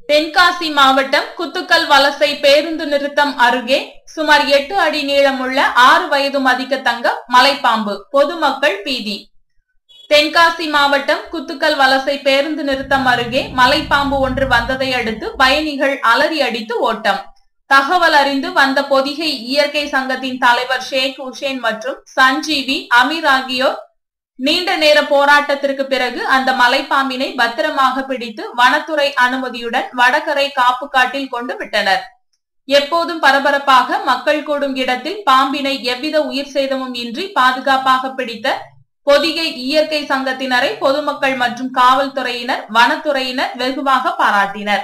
தென்காசி மாவட்டம் குத்துக்கல் வலசை பேருந்து நிறுத்தம் அருகே சுமார் எட்டு அடி நீளமுள்ள ஆறு வயது மதிக்க தங்க மலைப்பாம்பு பொதுமக்கள் பீதி தென்காசி மாவட்டம் குத்துக்கல் வலசை பேருந்து நிறுத்தம் அருகே மலைப்பாம்பு ஒன்று வந்ததை அடுத்து பயணிகள் அலறி அடித்து ஓட்டம் தகவல் அறிந்து வந்த பொதிகை இயற்கை சங்கத்தின் தலைவர் ஷேக் உஷேன் மற்றும் சஞ்சீவி அமீர் ஆகியோர் நீண்ட நேர போராட்டத்திற்கு பிறகு அந்த மலைப்பாம்பினை பத்திரமாக பிடித்து வனத்துறை அனுமதியுடன் வடகரை காப்பு காட்டில் கொண்டு விட்டனர் எப்போதும் பரபரப்பாக மக்கள் கூடும் இடத்தில் பாம்பினை எவ்வித உயிர் சேதமும் இன்றி பாதுகாப்பாக பிடித்த பொதிகை இயற்கை சங்கத்தினரை பொதுமக்கள் மற்றும் காவல்துறையினர் வனத்துறையினர் வெகுவாக பாராட்டினர்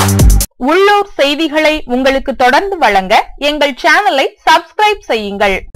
உள்ளூர் செய்திகளை உங்களுக்கு தொடர்ந்து வழங்க எங்கள் சேனலை சப்ஸ்கிரைப் செய்யுங்கள்